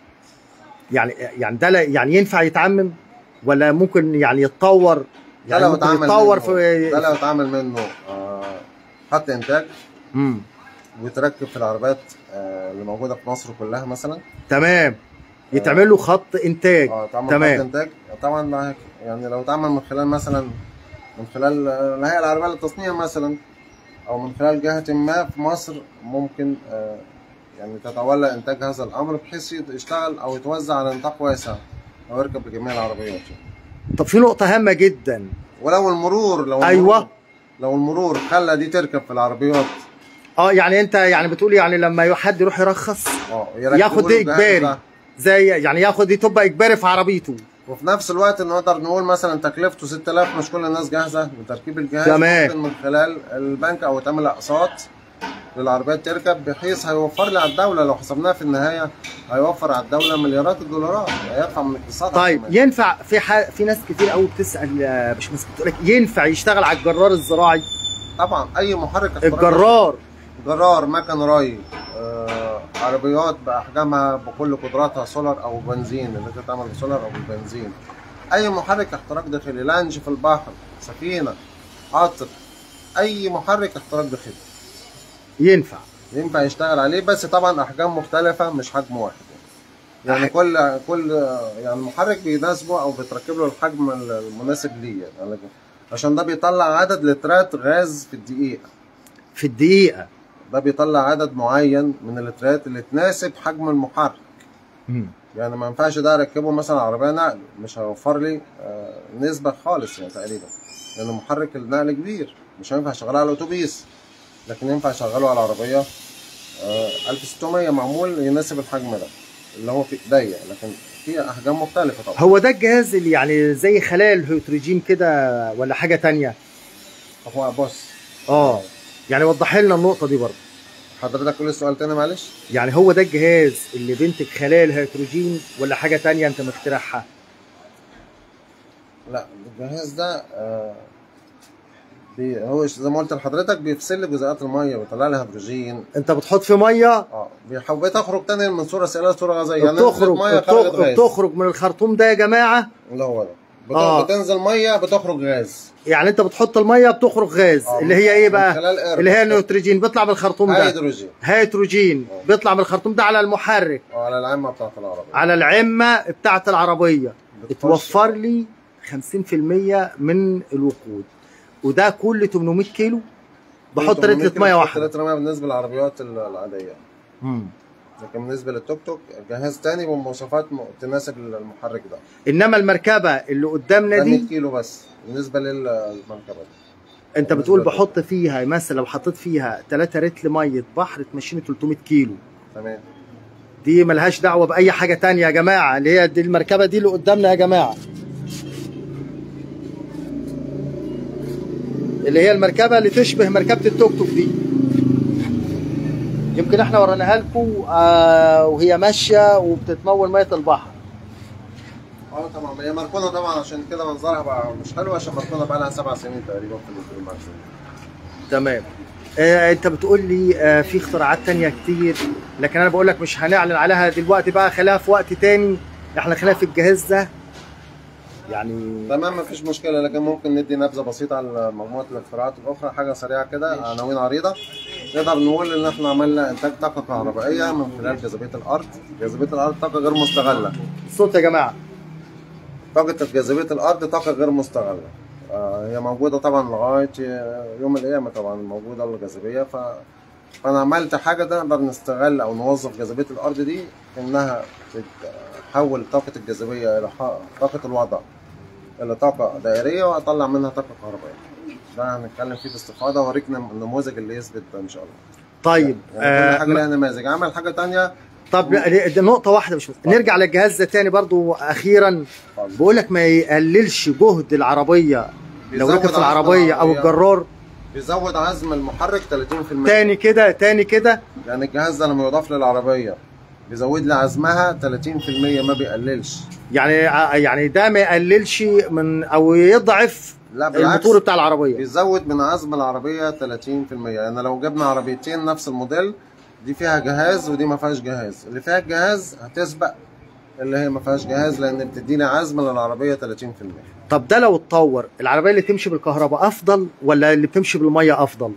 يعني يعني ده لا- يعني ينفع يتعمم ولا ممكن يعني يتطور ده يعني لو ممكن اتعمل يتطور منه في ده لو اتعمل منه آه، خط انتاج مم. ويتركب في العربيات آه، اللي موجوده في مصر كلها مثلا تمام يتعمل له خط انتاج اه اتعمل تمام. خط انتاج طبعا ده هيك- يعني لو اتعمل من خلال مثلا من خلال آه، الهيئه العربيه للتصنيع مثلا او من خلال جهه ما في مصر ممكن آه، يعني تتولى انتاج هذا الامر بحيث يشتغل او يتوزع على نطاق واسع او يركب لجميع العربيات طب في نقطه هامه جدا ولو المرور لو أيوة. المرور لو المرور خلى دي تركب في العربيات اه يعني انت يعني بتقول يعني لما حد يروح يرخص اه يركبوا ياخد له دي الجهاز اجباري ده. زي يعني ياخد دي تبقى اجباري في عربيته وفي نفس الوقت نقدر نقول مثلا تكلفته 6000 مش كل الناس جاهزه لتركيب الجهاز تمام. ممكن من خلال البنك او تعمل اقساط للعربيات تركب بحيث هيوفر لي على الدوله لو حسبناها في النهايه هيوفر على الدوله مليارات الدولارات هيدفع من اقتصادها طيب كمان. ينفع في ح... في ناس كتير قوي بتسال آه، مش بس بتقول لك ينفع يشتغل على الجرار الزراعي طبعا اي محرك احتراقي الجرار جرار مكن ري آه، عربيات باحجامها بكل قدراتها سولار او بنزين اللي تتعمل بسولار او بالبنزين اي محرك احتراق داخلي لانج في البحر سفينه قطر اي محرك احتراق داخلي ينفع ينفع يشتغل عليه بس طبعا احجام مختلفه مش حجم واحد يعني أح- كل كل يعني محرك بيناسبه او بتركب له الحجم المناسب ليه يعني عشان ده بيطلع عدد لترات غاز في الدقيقه في الدقيقه ده بيطلع عدد معين من اللترات اللي تناسب حجم المحرك مم. يعني ما ينفعش ده اركبه مثلا عربيه نقل مش هيوفر لي آه، نسبه خالص يعني تقريبا لان محرك النقل كبير مش هينفع اشغله على الاتوبيس لكن ينفع اشغله على عربيه آه، 1600 معمول يناسب الحجم ده اللي هو في ايديا لكن في احجام مختلفه طبعا هو ده الجهاز اللي يعني زي خلايا الهيدروجين كده ولا حاجه تانية هو بص اه يعني وضح لنا النقطه دي برضه حضرتك قول السؤال تاني معلش يعني هو ده الجهاز اللي بينتج خلايا الهيدروجين ولا حاجه تانية انت مخترعها لا الجهاز ده آه، بي هو زي ما قلت لحضرتك بيفصل لي جزيئات الميه بيطلع لي هيدروجين انت بتحط في ميه اه بيحاول تخرج تاني من صوره سائله لصوره غازيه يعني بتخرج نزلت ميه خرجت بتخرج, غاز بتخرج من الخرطوم ده يا جماعه اللي هو ده بت- آه. بتنزل ميه بتخرج غاز يعني انت بتحط الميه بتخرج غاز آه، اللي هي ايه من بقى خلال اير اللي هي النيتروجين بيطلع من الخرطوم ده هيدروجين هيدروجين آه. بيطلع من الخرطوم ده على المحرك وعلى العامه بتاعت العربيه على العمه بتاعه العربيه بتخش- توفر لي 50% من الوقود وده كل 800 كيلو بحط 800 رتله كيلو ميه بتحط واحده لتر ميه بالنسبه للعربيات ال- العاديه مم. لكن بالنسبه للتوك توك جهاز تاني بمواصفات م- تناسب المحرك ده انما المركبه اللي قدامنا ده 100 دي كيلو بس بالنسبه للمركبه دي انت بتقول بحط فيها مثلا لو حطيت فيها 3 رتل ميه بحر تمشيني 300 كيلو تمام دي ملهاش دعوه باي حاجه تانية يا جماعه اللي هي دي المركبه دي اللي قدامنا يا جماعه اللي هي المركبه اللي تشبه مركبه التوك توك دي يمكن احنا وريناها لكم آه وهي ماشيه وبتتمول ميه البحر اه طبعا هي مركونه طبعا عشان كده منظرها بقى مش حلو عشان مركونه بقى لها سبع سنين تقريبا في المخزن تمام آه انت بتقول لي آه في اختراعات تانية كتير لكن انا بقول لك مش هنعلن عليها دلوقتي بقى خليها في وقت تاني احنا خليها في الجهاز ده يعني تمام مفيش مشكله لكن ممكن ندي نبذه بسيطه على مجموعه الاختراعات الاخرى حاجه سريعه كده عناوين عريضه نقدر نقول ان احنا عملنا انتاج طاقه كهربائيه من خلال جاذبيه الارض جاذبيه الارض طاقه غير مستغله الصوت يا جماعه طاقه جاذبيه الارض طاقه غير مستغله آه، هي موجوده طبعا لغايه يوم القيامه طبعا موجوده الجاذبيه ف فانا عملت حاجه نقدر نستغل او نوظف جاذبيه الارض دي انها تحول طاقه الجاذبيه الى ح- طاقه الوضع الى طاقه دائريه واطلع منها طاقه كهربائيه ده هنتكلم فيه باستفاضه واوريك نم- النموذج اللي يثبت ده ان شاء الله طيب يعني كل آه حاجه لها نماذج عمل حاجه تانية طب لا، دي نقطة واحدة مش نرجع للجهاز ده تاني برضو أخيرا بقول لك ما يقللش جهد العربية لو بيزود ركب في عزم العربية أو العربية. الجرار بيزود عزم المحرك 30% تاني كده تاني كده يعني الجهاز ده لما يضاف للعربيه بيزود لي عزمها 30% ما بيقللش يعني ع- يعني ده ما يقللش من أو يضعف لا بالعكس الموتور بتاع العربية بيزود من عزم العربيه 30% يعني لو جبنا عربيتين نفس الموديل دي فيها جهاز ودي ما فيهاش جهاز اللي فيها الجهاز هتسبق اللي هي ما فيهاش جهاز لان بتديني عزم للعربيه 30% طب ده لو اتطور العربية اللي تمشي بالكهرباء أفضل ولا اللي بتمشي بالمية أفضل؟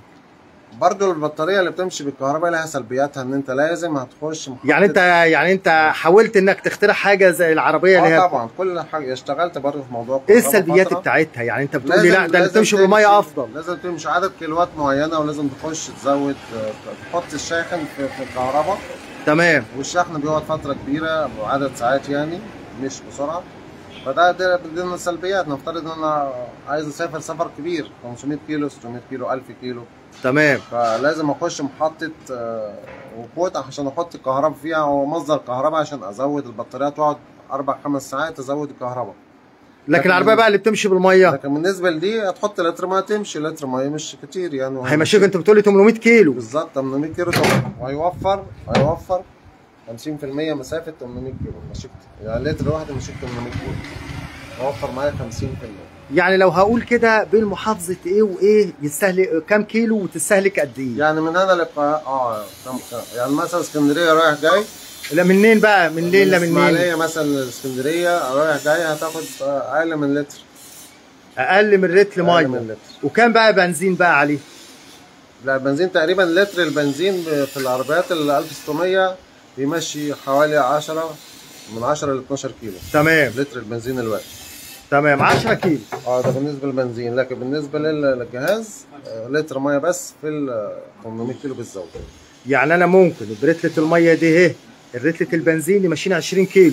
برضو البطاريه اللي بتمشي بالكهرباء لها سلبياتها ان انت لازم هتخش محطة يعني أنت يعني أنت حاولت إنك تخترع حاجة زي العربية اللي اه هي طبعا كل حاجه اشتغلت برضه في موضوع إيه الكهرباء السلبيات فترة. بتاعتها؟ يعني أنت بتقول لي لازم- لا ده اللي لازم تمشي بالمية تمشي- أفضل لازم تمشي عدد كيلوات معينه ولازم تخش تزود آه، تحط الشاحن في, في الكهرباء تمام والشحن بيقعد فتره كبيره وعدد ساعات يعني مش بسرعه فده ده ده من السلبيات نفترض ان انا عايز اسافر سفر كبير 500 كيلو 600 كيلو 1000 كيلو تمام فلازم اخش محطه آه، وقود عشان احط الكهرباء فيها او مصدر كهرباء عشان ازود البطاريه تقعد اربع خمس ساعات ازود الكهرباء لكن لكن- العربيه بقى اللي بتمشي بالميه لكن بالنسبه لدي هتحط لتر ميه تمشي لتر ميه مش كتير يعني هيمشيك انت بتقولي 800 كيلو بالظبط 800 كيلو طبعا وهيوفر هيوفر 50% مسافه 800 كيلو مشيت يعني لتر واحد مشيت 800 كيلو هيوفر معايا 50% يعني لو هقول كده بين محافظه ايه وايه يستهلك كام كيلو وتستهلك قد ايه يعني من هنا للقاهره اه كم- كم- يعني مثلا اسكندريه رايح جاي لا منين بقى من ليل لمنين الاسماعيليه مثلا الاسكندريه رايح جاي هتاخد آه، اقل من لتر اقل من لتر اقل من ميه لتر وكام بقى بنزين بقى عليه لا البنزين تقريبا لتر البنزين في العربيات ال 1600 بيمشي حوالي 10 من 10 ل 12 كيلو تمام لتر البنزين الواحد تمام 10 كيلو اه ده بالنسبه للبنزين لكن بالنسبه لل- للجهاز آه، لتر ميه بس في ال 800 كيلو بالزود يعني انا ممكن برتله الميه دي اهي الرتله البنزين يمشيني 20 كيلو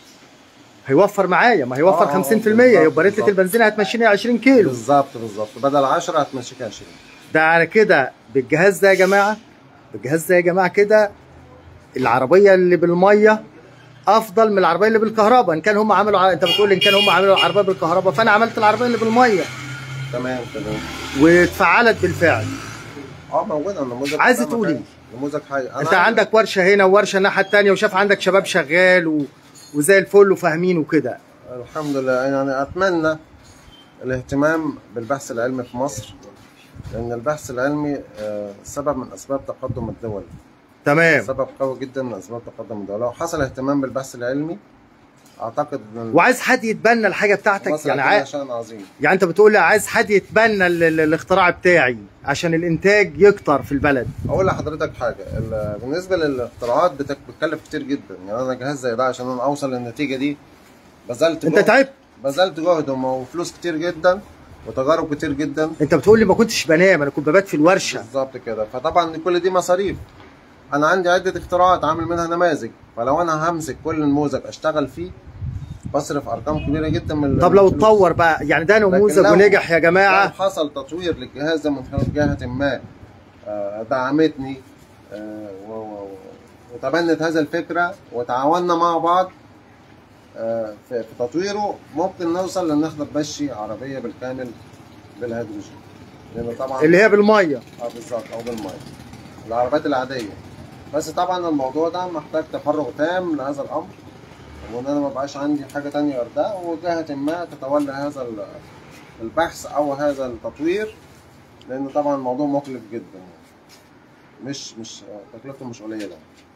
هيوفر معايا ما هيوفر آه، آه، 50% بالظبط، يبقى رتله بالظبط. البنزين هتمشيني 20 كيلو بالظبط بالظبط بدل 10 هتمشيك 20 ده على كده بالجهاز ده يا جماعه بالجهاز ده يا جماعه كده العربيه اللي بالميه افضل من العربيه اللي بالكهرباء ان كان هم عملوا ع- انت بتقول ان كان هم عملوا العربيه بالكهرباء فانا عملت العربيه اللي بالميه تمام تمام واتفعلت بالفعل اه موجوده النموذج عايز قدامك تقول أهي. إيه؟ نموذج حي أنا انت عندك ورشه هنا وورشه الناحيه الثانيه وشاف عندك شباب شغال و... وزي الفل وفاهمين وكده الحمد لله يعني اتمنى الاهتمام بالبحث العلمي في مصر لان البحث العلمي آه، سبب من اسباب تقدم الدول تمام سبب قوي جدا من اسباب تقدم الدول لو حصل اهتمام بالبحث العلمي اعتقد ان وعايز حد يتبنى الحاجه بتاعتك مصر يعني هتبقى عاي... شأن عظيم يعني انت بتقول لي عايز حد يتبنى ال... ال- الاختراع بتاعي عشان الانتاج يكتر في البلد اقول لحضرتك حاجه ال- بالنسبه للاختراعات بتك- بتكلف كتير جدا يعني انا جهاز زي ده عشان انا اوصل للنتيجه دي بذلت انت جهد تعبت بذلت جهد وم- وفلوس كتير جدا وتجارب كتير جدا انت بتقول لي ما كنتش بنام انا كنت ببات في الورشه بالظبط كده فطبعا كل دي مصاريف انا عندي عده اختراعات عامل منها نماذج فلو انا همسك كل نموذج اشتغل فيه بصرف ارقام كبيره جدا من طب لو الفلوس. اتطور بقى يعني ده نموذج لو- ونجح يا لو جماعه حصل تطوير للجهاز ده من خلال جهه ما آه، دعمتني آه، و- و- و- وتبنت هذا الفكره وتعاوننا مع بعض آه، في في تطويره ممكن نوصل لان احنا نمشي عربيه بالكامل بالهيدروجين لان طبعا اللي هي بالميه اه بالظبط او بالميه العربيات العاديه بس طبعا الموضوع ده محتاج تفرغ تام لهذا الامر وان انا ما بقاش عندي حاجه تانية غير ده وجهه ما تتولى هذا ال- البحث او هذا التطوير لان طبعا الموضوع مكلف جدا مش مش تكلفته مش قليله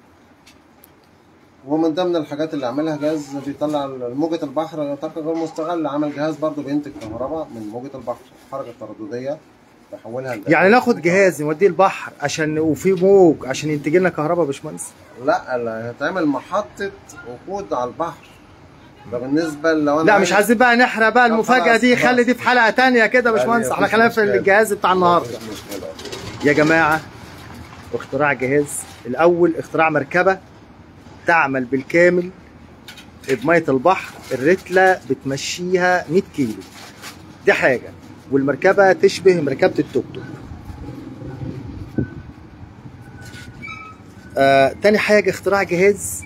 ومن ضمن الحاجات اللي عملها جهاز بيطلع موجة البحر طاقة غير مستغلة عمل جهاز برضو بينتج كهرباء من موجة البحر الحركة الترددية بيحولها لدقيقة. يعني ناخد جهاز نوديه البحر عشان وفي موج عشان ينتج لنا كهرباء يا باشمهندس لا لا هتعمل محطة وقود على البحر ده بالنسبة لو انا لا عايز- مش عايزين بقى نحرق بقى لا، المفاجأة خلاص، دي خلاص. خلي دي في حلقة تانية كده يا باشمهندس يعني احنا مفيش خلينا في مشكلة. الجهاز بتاع النهارده مفيش مشكلة. يا جماعة اختراع جهاز الأول اختراع مركبة تعمل بالكامل بمية البحر الرتلة بتمشيها 100 كيلو دي حاجة والمركبة تشبه مركبة التوك توك آه، تاني حاجة اختراع جهاز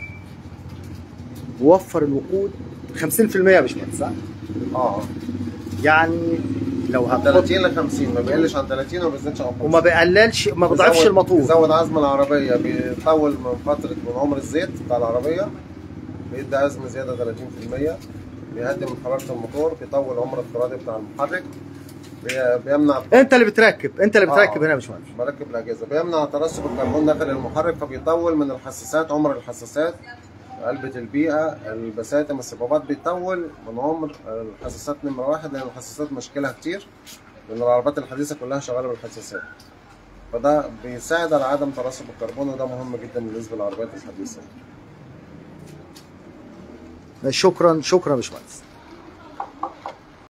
وفر الوقود 50% يا باشمهندس صح؟ اه يعني لو من هتحط 30 ل 50 ما بيقلش عن 30 وما بيزيدش عن 50 وما بيقللش ما بيضعفش بيزود- الموتور بيزود عزم العربية بيطول من فترة من عمر الزيت بتاع العربية بيدي عزم زيادة 30% بيهدي من حرارة الموتور بيطول عمر افتراضي بتاع المحرك بي- بيمنع انت اللي بتركب انت اللي آه. بتركب هنا يا باشمهندس مركب الأجهزة بيمنع ترسب الكربون داخل المحرك فبيطول من الحساسات عمر الحساسات علبة البيئة البساتم السبابات بيطول من عمر الحساسات نمرة واحد لأن الحساسات مشكلة كتير لأن العربيات الحديثة كلها شغالة بالحساسات فده بيساعد على عدم ترسب الكربون وده مهم جدا بالنسبة للعربيات الحديثة شكرا شكرا يا باشمهندس